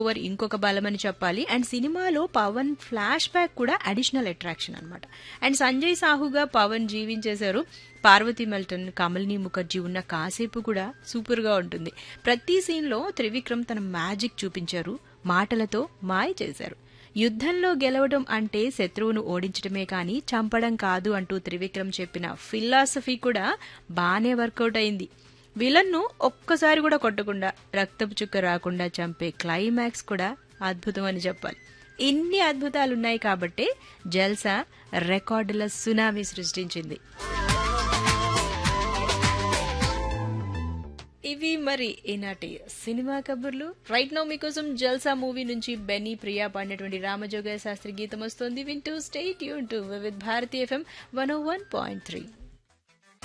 over ఇంకొక బలం అని చెప్పాలి అండ్ సినిమాలో పవన్ ఫ్లాష్ బ్యాక్ కూడా అడిషనల్ అట్రాక్షన్ అనమాట అండ్ సంజయ్ సాహుగా పవన్ జీవించేశారు పార్వతి మెల్టన్ కమల్ని ముఖర్జీ ఉన్న కాసేపు కూడా సూపర్ గా ఉంటుంది ప్రతి సీన్ లో త్రివిక్రమ్ తన మ్యాజిక్ చూపించారు మాటలతో మాయ చేశారు యుద్ధంలో గెలవడం అంటే శత్రువును ఓడించడమే కానీ చంపడం కాదు అంటూ త్రివిక్రమ్ చెప్పిన ఫిలాసఫీ కూడా బానే వర్కౌట్ అయింది విలన్ను ఒక్కసారి కూడా కొట్టకుండా రక్తపు చుక్క రాకుండా చంపే క్లైమాక్స్ కూడా అద్భుతం అని చెప్పాలి ఇన్ని అద్భుతాలున్నాయి కాబట్టే జల్సా రికార్డుల సునామీ సృష్టించింది ఇవి మరి ఈనాటి సినిమా కబుర్లు రైట్ నౌ మీకోసం జల్సా మూవీ నుంచి బెన్నీ ప్రియా పాడినటువంటి రామజోగ శాస్త్రి గీతం వస్తోంది వింటూ స్టేట్ యూన్ to with Bharati FM one O one point three